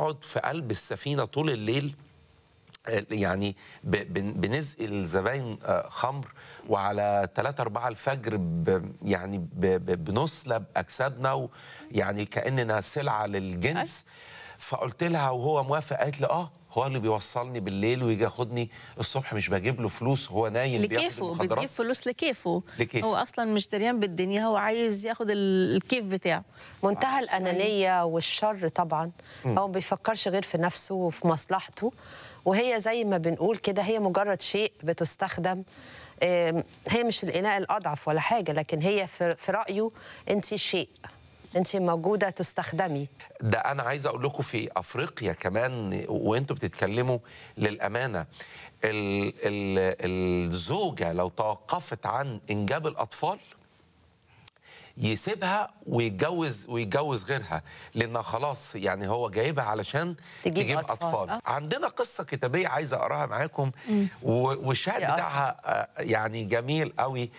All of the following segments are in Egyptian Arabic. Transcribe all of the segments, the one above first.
بنقعد في قلب السفينه طول الليل آه، يعني ب- بن- بنزقي الزباين آه، خمر وعلى 3 4 الفجر ب يعني ب- ب- بنسلب اجسادنا ويعني كاننا سلعه للجنس فقلت لها وهو موافق قالت لي اه هو اللي بيوصلني بالليل ويجي ياخدني الصبح مش بجيب له فلوس هو نايم بياخد لكيفه المخدرات. بتجيب فلوس لكيفه لكيفه. هو اصلا مش دريان بالدنيا هو عايز ياخد ال- الكيف بتاعه منتهى الأنانية والشر طبعا هو ما بيفكرش غير في نفسه وفي مصلحته وهي زي ما بنقول كده هي مجرد شيء بتستخدم آم، هي مش الإناء الأضعف ولا حاجة لكن هي في في رأيه أنت شيء أنت موجودة تستخدمي ده انا عايز اقول لكم في افريقيا كمان وانتوا بتتكلموا للامانه ال ال الزوجه لو توقفت عن انجاب الاطفال يسيبها ويتجوز ويتجوز غيرها لانها خلاص يعني هو جايبها علشان تجيب تجيب أطفال. اطفال, أطفال. عندنا قصه كتابيه عايز اقراها معاكم و- والشاهد يا بتاعها آه، يعني جميل قوي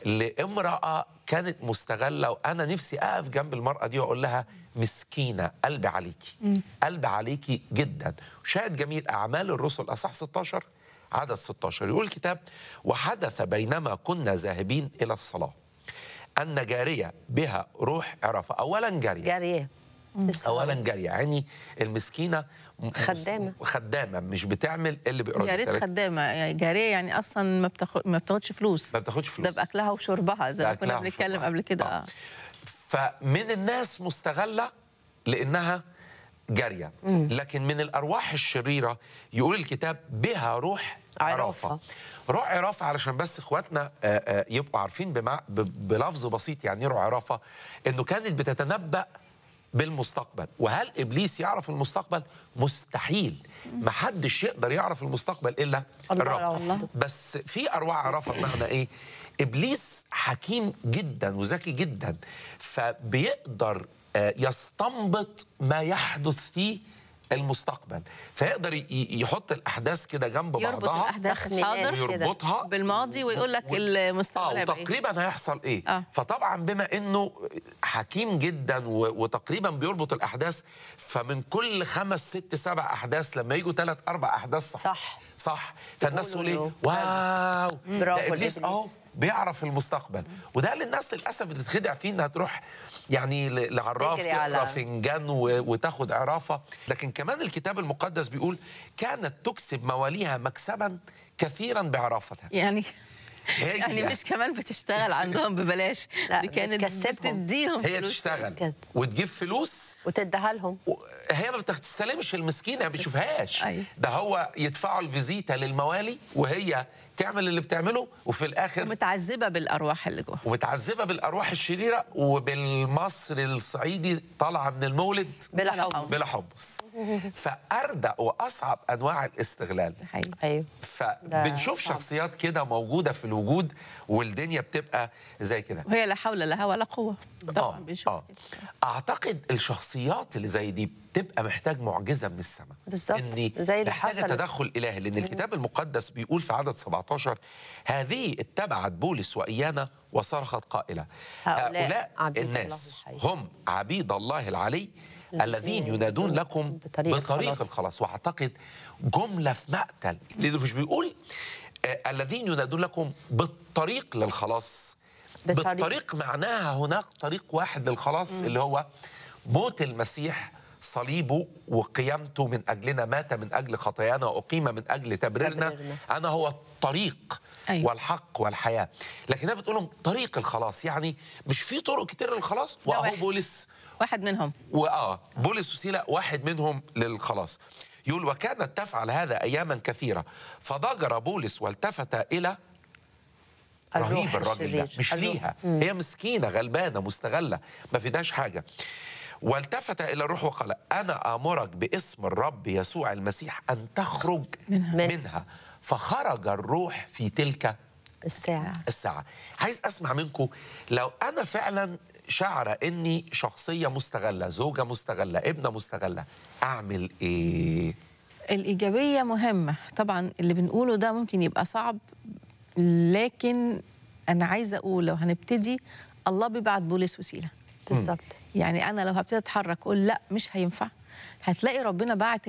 لامراه كانت مستغله وانا نفسي اقف جنب المراه دي واقول لها مسكينه قلبي عليكي قلبي عليكي جدا شاهد جميل اعمال الرسل اصح 16 عدد 16 يقول الكتاب وحدث بينما كنا ذاهبين الى الصلاه ان جاريه بها روح عرفه اولا جاريه جارية اولا جاريه يعني المسكينه م- خدامة. خدامه مش بتعمل اللي بيقرا يا ريت خدامه يعني جاريه يعني اصلا ما بتاخد ما بتاخدش فلوس ما بتاخدش فلوس ده باكلها وشربها زي ما بأكلها كنا بنتكلم وشربها. قبل كده آه. آه. فمن الناس مستغله لانها جاريه لكن من الارواح الشريره يقول الكتاب بها روح عرافة. عرافه روح عرافه علشان بس اخواتنا آه، آه، يبقوا عارفين بمع... ب- بلفظ بسيط يعني ايه روح عرافه انه كانت بتتنبأ بالمستقبل وهل ابليس يعرف المستقبل مستحيل محدش يقدر يعرف المستقبل الا الله الرب الله. بس في ارواح عرفه بمعنى ايه ابليس حكيم جدا وذكي جدا فبيقدر آه، يستنبط ما يحدث في المستقبل فيقدر ي- يحط الاحداث كده جنب يربط بعضها الاحداث تخمينات الحاضر كده. ويربطها بالماضي ويقول لك و- المستقبل اه هيبقى ايه وتقريبا هيحصل ايه آه. فطبعا بما انه حكيم جدا و- وتقريبا بيربط الاحداث فمن كل خمس ست سبع احداث لما يجوا ثلاث اربع احداث صح صح. صح فالناس تقول يقولوا ايه له واو برافو ده ابليس اهو لإبليس. بيعرف المستقبل وده اللي الناس للاسف بتتخدع فيه انها تروح يعني ل- لعراف تجري تقرا على- فنجان و- وتاخد عرافه لكن كمان الكتاب المقدس بيقول كانت تكسب مواليها مكسبا كثيرا بعرافتها يعني هي يعني مش كمان بتشتغل عندهم ببلاش لا، دي كانت بتكسبهم. بتديهم هي فلوس تشتغل كده. وتجيب فلوس وتديها لهم و- هي ما بتستلمش المسكينه ما بتشوفهاش أيوة. ده هو يدفعوا الفيزيتا للموالي وهي تعمل اللي بتعمله وفي الاخر متعذبه بالارواح اللي جوه ومتعذبه بالارواح الشريره وبالمصري الصعيدي طالعه من المولد بلا بلا حب حب. بلا حبس فاردأ واصعب انواع الاستغلال ده حقيقي أيوه فبنشوف صعب. شخصيات كده موجوده في الوجود والدنيا بتبقى زي كده وهي لا حول لها ولا قوه طبعا آه، بنشوف آه. كده اعتقد الشخصيات اللي زي دي بتبقى محتاج معجزه من السماء بالظبط، إن زي اللي محتاجه حصلت. تدخل الهي لان الكتاب المقدس بيقول في عدد 17 هذه اتبعت بولس وايانا وصرخت قائله هؤلاء عبيد الناس الله الحي. هم عبيد الله العلي الذين ينادون لكم بطريق بطريق الخلاص. الخلاص واعتقد جمله في مقتل لانه مش بيقول آه، الذين ينادون لكم بالطريق للخلاص بالطريق. بالطريق معناها هناك طريق واحد للخلاص اللي هو موت المسيح صليبه وقيامته من اجلنا مات من اجل خطايانا واقيم من اجل تبريرنا تبريرنا. انا هو الطريق أيوة. والحق والحياه لكن هي بتقول لهم طريق الخلاص يعني مش في طرق كتير للخلاص ده واهو واحد. بولس واحد منهم واه بولس وسيلة واحد منهم للخلاص يقول وكانت تفعل هذا اياما كثيره فضجر بولس والتفت الى الروح رهيب الراجل ده الشرير. مش الروح. ليها هي مسكينه غلبانه مستغله ما فيداش حاجه والتفت الى الروح وقال انا امرك باسم الرب يسوع المسيح ان تخرج منها. منها, منها. فخرج الروح في تلك الساعة الساعة عايز أسمع منكم لو أنا فعلا شعرة إني شخصية مستغلة زوجة مستغلة ابنة مستغلة أعمل إيه؟ الإيجابية مهمة طبعا اللي بنقوله ده ممكن يبقى صعب لكن أنا عايزة أقول لو هنبتدي الله بيبعت بولس وسيلة بالظبط يعني أنا لو هبتدي أتحرك أقول لا مش هينفع هتلاقي ربنا بعت